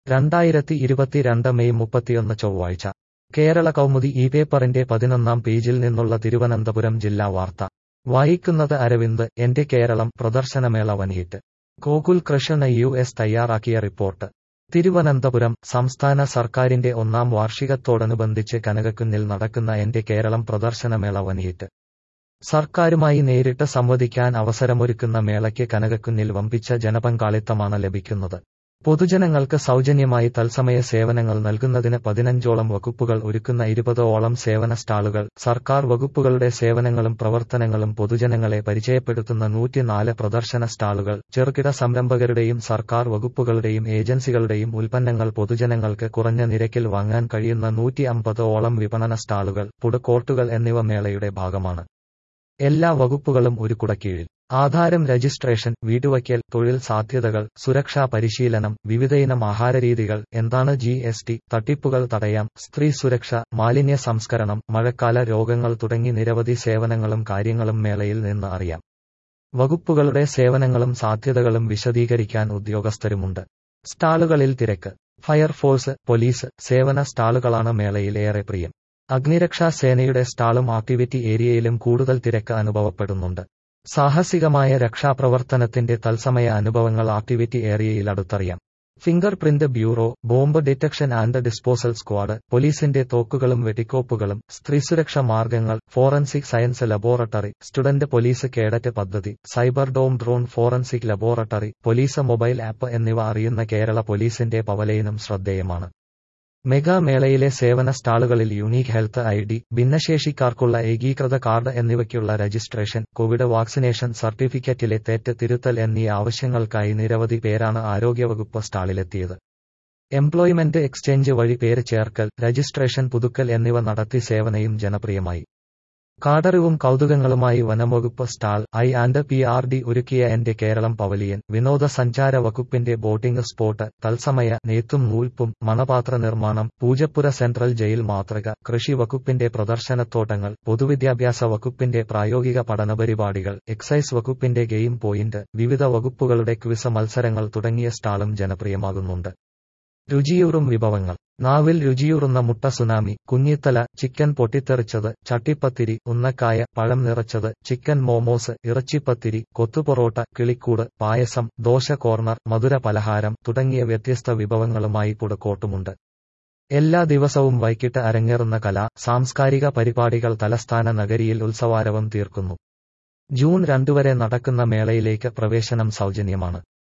രണ്ടായിരത്തി ഇരുപത്തിരണ്ട് മെയ് മുപ്പത്തിയൊന്ന് ചൊവ്വാഴ്ച കേരള കൗമുദി ഈ പേപ്പറിന്റെ പതിനൊന്നാം പേജിൽ നിന്നുള്ള തിരുവനന്തപുരം ജില്ലാ വാർത്ത വായിക്കുന്നത് അരവിന്ദ് എന്റെ കേരളം പ്രദർശനമേള വനിയിട്ട് ഗോകുൽ കൃഷ്ണ യു എസ് തയ്യാറാക്കിയ റിപ്പോർട്ട് തിരുവനന്തപുരം സംസ്ഥാന സർക്കാരിന്റെ ഒന്നാം വാർഷികത്തോടനുബന്ധിച്ച് കനകക്കുന്നിൽ നടക്കുന്ന എന്റെ കേരളം പ്രദർശനമേള വനിയിട്ട് സർക്കാരുമായി നേരിട്ട് സംവദിക്കാൻ അവസരമൊരുക്കുന്ന മേളയ്ക്ക് കനകക്കുന്നിൽ വമ്പിച്ച ജനപങ്കാളിത്തമാണ് ലഭിക്കുന്നത് പൊതുജനങ്ങൾക്ക് സൗജന്യമായി തത്സമയ സേവനങ്ങൾ നൽകുന്നതിന് പതിനഞ്ചോളം വകുപ്പുകൾ ഒരുക്കുന്ന ഇരുപതോളം സേവന സ്റ്റാളുകൾ സർക്കാർ വകുപ്പുകളുടെ സേവനങ്ങളും പ്രവർത്തനങ്ങളും പൊതുജനങ്ങളെ പരിചയപ്പെടുത്തുന്ന നൂറ്റിനാല് പ്രദർശന സ്റ്റാളുകൾ ചെറുകിട സംരംഭകരുടെയും സർക്കാർ വകുപ്പുകളുടെയും ഏജൻസികളുടെയും ഉൽപ്പന്നങ്ങൾ പൊതുജനങ്ങൾക്ക് കുറഞ്ഞ നിരക്കിൽ വാങ്ങാൻ കഴിയുന്ന നൂറ്റി അമ്പതോളം വിപണന സ്റ്റാളുകൾ ഫുഡ് കോർട്ടുകൾ എന്നിവ മേളയുടെ ഭാഗമാണ് എല്ലാ വകുപ്പുകളും ഒരു കുടക്കീഴിൽ ആധാരം രജിസ്ട്രേഷൻ വീടുവയ്ക്കൽ തൊഴിൽ സാധ്യതകൾ സുരക്ഷാ പരിശീലനം വിവിധയിനം ആഹാരരീതികൾ എന്താണ് ജി എസ് ടി തട്ടിപ്പുകൾ തടയാം സ്ത്രീ സുരക്ഷ മാലിന്യ സംസ്കരണം മഴക്കാല രോഗങ്ങൾ തുടങ്ങി നിരവധി സേവനങ്ങളും കാര്യങ്ങളും മേളയിൽ നിന്ന് അറിയാം വകുപ്പുകളുടെ സേവനങ്ങളും സാധ്യതകളും വിശദീകരിക്കാൻ ഉദ്യോഗസ്ഥരുമുണ്ട് സ്റ്റാളുകളിൽ തിരക്ക് ഫയർഫോഴ്സ് പോലീസ് സേവന സ്റ്റാളുകളാണ് മേളയിൽ ഏറെ പ്രിയം അഗ്നിരക്ഷാ സേനയുടെ സ്റ്റാളും ആക്ടിവിറ്റി ഏരിയയിലും കൂടുതൽ തിരക്ക് അനുഭവപ്പെടുന്നുണ്ട് സാഹസികമായ രക്ഷാപ്രവർത്തനത്തിന്റെ തത്സമയ അനുഭവങ്ങൾ ആക്ടിവിറ്റി ഏരിയയിൽ അടുത്തറിയാം finger print bureau bomb detection and disposal squad പോലീസിന്റെ തോക്കുകളും വെടിക്കോപ്പുകളും സ്ത്രീസുരക്ഷ മാർഗങ്ങൾ forensic science laboratory student police cadet പദ്ധതി cyber dome drone forensic laboratory police mobile app എന്നിവ അറിയുന്ന കേരള പോലീസിന്റെ പവലയനും ശ്രദ്ധേയമാണ് മെഗാ മേളയിലെ സേവന സ്റ്റാളുകളിൽ യുണീക് ഹെൽത്ത് ഐ ഡി ഭിന്നശേഷിക്കാർക്കുള്ള ഏകീകൃത കാർഡ് എന്നിവയ്ക്കുള്ള രജിസ്ട്രേഷൻ കോവിഡ് വാക്സിനേഷൻ സർട്ടിഫിക്കറ്റിലെ തെറ്റ് തിരുത്തൽ എന്നീ ആവശ്യങ്ങൾക്കായി നിരവധി പേരാണ് ആരോഗ്യവകുപ്പ് സ്റ്റാളിലെത്തിയത് എംപ്ലോയ്മെന്റ് എക്സ്ചേഞ്ച് വഴി പേര് ചേർക്കൽ രജിസ്ട്രേഷൻ പുതുക്കൽ എന്നിവ നടത്തി സേവനയും ജനപ്രിയമായി കാടറിവും കൗതുകങ്ങളുമായി വനംവകുപ്പ് stall I and P R D ഒരുക്കിയ എന്റെ കേരളം പവലിയൻ വിനോദസഞ്ചാര വകുപ്പിന്റെ ബോട്ടിംഗ് സ്പോട്ട് തത്സമയ നെയ്ത്തും നൂൽപ്പും മണപാത്ര നിർമ്മാണം പൂജപ്പുര സെൻട്രൽ ജയിൽ മാതൃക കൃഷി വകുപ്പിന്റെ പ്രദർശനത്തോട്ടങ്ങൾ പൊതുവിദ്യാഭ്യാസ വകുപ്പിന്റെ പ്രായോഗിക പഠന പരിപാടികൾ എക്സൈസ് വകുപ്പിന്റെ ഗെയിം പോയിന്റ് വിവിധ വകുപ്പുകളുടെ ക്വിസ് മത്സരങ്ങൾ തുടങ്ങിയ സ്റ്റാളും ജനപ്രിയമാകുന്നുണ്ട് രുചിയൂറും വിഭവങ്ങൾ നാവിൽ രുചിയൂറുന്ന മുട്ട സുനാമി കുഞ്ഞിത്തല ചിക്കൻ പൊട്ടിത്തെറിച്ചത് ചട്ടിപ്പത്തിരി ഉന്നക്കായ പഴം നിറച്ചത് ചിക്കൻ മോമോസ് ഇറച്ചിപ്പത്തിരി കൊത്തുപൊറോട്ട കിളിക്കൂട് പായസം ദോശ കോർണർ മധുര പലഹാരം തുടങ്ങിയ വ്യത്യസ്ത വിഭവങ്ങളുമായി പുടക്കോട്ടുമുണ്ട് എല്ലാ ദിവസവും വൈകിട്ട് അരങ്ങേറുന്ന കലാ സാംസ്കാരിക പരിപാടികൾ തലസ്ഥാന നഗരിയിൽ ഉത്സവാരവം തീർക്കുന്നു ജൂൺ രണ്ടുവരെ നടക്കുന്ന മേളയിലേക്ക് പ്രവേശനം സൗജന്യമാണ്